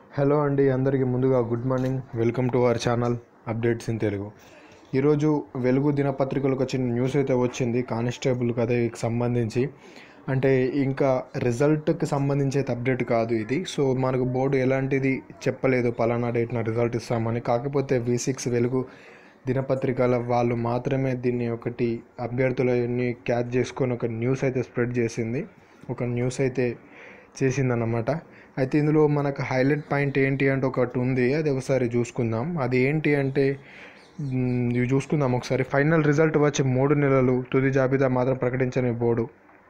hello అండి అందరికీ ముందుగా good morning welcome to our channel updates in Telugu ఈరోజు వెలుగు దినపత్రికలకు వచ్చిన న్యూస్ అయితే వచ్చింది కానిస్టేబుల్ కథకి సంబంధించి అంటే ఇంకా రిజల్ట్కి సంబంధించి అయితే అప్డేట్ కాదు ఇది సో మనకు బోర్డు ఎలాంటిది చెప్పలేదు పలానా డేట్న రిజల్ట్ ఇస్తామని కాకపోతే వి సిక్స్ వెలుగు దినపత్రికల వాళ్ళు మాత్రమే దీన్ని ఒకటి అభ్యర్థులని క్యాచ్ చేసుకొని ఒక న్యూస్ అయితే స్ప్రెడ్ చేసింది ఒక న్యూస్ అయితే చేసిందన్నమాట అయితే ఇందులో మనకు హైలైట్ పాయింట్ ఏంటి అంటే ఒకటి ఉంది అది ఒకసారి చూసుకుందాం అది ఏంటి అంటే మ్, ఇవి చూసుకుందాం ఒకసారి ఫైనల్ రిజల్ట్ వచ్చి మూడు నెలలు తుది జాబితా మాత్రం ప్రకటించని బోర్డు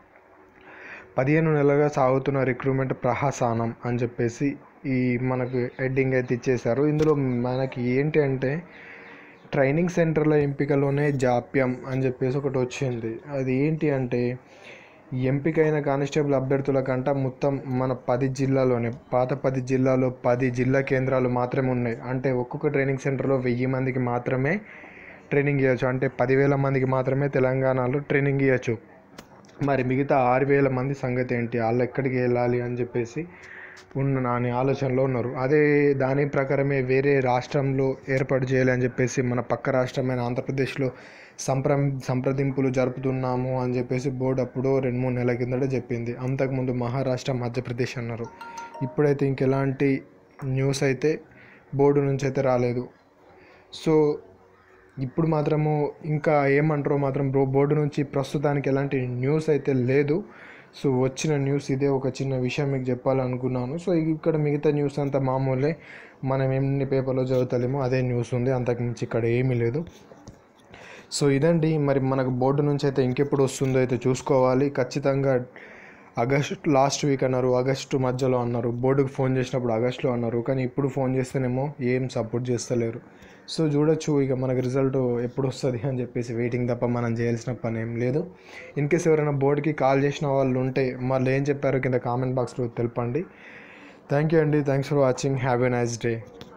పదిహేను నెలలుగా సాగుతున్న రిక్రూట్మెంట్ ప్రహసానం అని చెప్పేసి ఈ మనకు హెడ్డింగ్ అయితే ఇచ్చేశారు ఇందులో మనకి ఏంటి అంటే ట్రైనింగ్ సెంటర్ల ఎంపికలోనే జాప్యం అని చెప్పేసి ఒకటి వచ్చింది అది ఏంటి అంటే ఎంపికైన కానిస్టేబుల్ అభ్యర్థుల కంట మొత్తం మన పది జిల్లాలోనే పాత పది జిల్లాలో పది జిల్లా కేంద్రాలు మాత్రమే ఉన్నాయి అంటే ఒక్కొక్క ట్రైనింగ్ సెంటర్లో వెయ్యి మందికి మాత్రమే ట్రైనింగ్ ఇవ్వచ్చు అంటే పదివేల మందికి మాత్రమే తెలంగాణలో ట్రైనింగ్ ఇవ్వచ్చు మరి మిగతా ఆరు వేల మంది సంగతి ఏంటి వాళ్ళు ఎక్కడికి వెళ్ళాలి అని చెప్పేసి ఉన్న నాని ఆలోచనలో ఉన్నారు అదే దాని ప్రకారమే వేరే రాష్ట్రంలో ఏర్పాటు చేయాలి అని చెప్పేసి మన పక్క రాష్ట్రమైన ఆంధ్రప్రదేశ్లో సంప్ర సంప్రదింపులు జరుపుతున్నాము అని చెప్పేసి బోర్డు అప్పుడు రెండు మూడు నెలల కిందట చెప్పింది అంతకుముందు మహారాష్ట్ర మధ్యప్రదేశ్ అన్నారు ఇప్పుడైతే ఇంకెలాంటి న్యూస్ అయితే బోర్డు నుంచి అయితే రాలేదు సో ఇప్పుడు మాత్రము ఇంకా ఏమంటారో మాత్రం బ్రో బోర్డు నుంచి ప్రస్తుతానికి ఎలాంటి న్యూస్ అయితే లేదు సో వచ్చిన న్యూస్ ఇదే ఒక చిన్న విషయం మీకు చెప్పాలనుకున్నాను సో ఇక్కడ మిగతా న్యూస్ అంతా మామూలే మనం ఎన్ని పేపర్లో చదువుతలేమో అదే న్యూస్ ఉంది అంతకుమించి ఇక్కడ ఏమీ లేదు సో ఇదండి మరి మనకు బోర్డు నుంచి అయితే ఇంకెప్పుడు వస్తుందో అయితే చూసుకోవాలి ఖచ్చితంగా ఆగస్ట్ లాస్ట్ వీక్ అన్నారు ఆగస్టు మధ్యలో అన్నారు బోర్డుకు ఫోన్ చేసినప్పుడు ఆగస్టులో అన్నారు కానీ ఇప్పుడు ఫోన్ చేస్తేనేమో ఏం సపోర్ట్ చేస్తలేరు సో చూడొచ్చు ఇక మనకు రిజల్ట్ ఎప్పుడు వస్తుంది అని చెప్పేసి వెయిటింగ్ తప్ప మనం చేయాల్సిన పని ఏం లేదు ఇన్ కేస్ ఎవరైనా బోర్డుకి కాల్ చేసిన వాళ్ళు ఉంటే మళ్ళీ ఏం చెప్పారో కింద కామెంట్ బాక్స్లో తెలపండి థ్యాంక్ యూ అండి thanks for watching have a nice day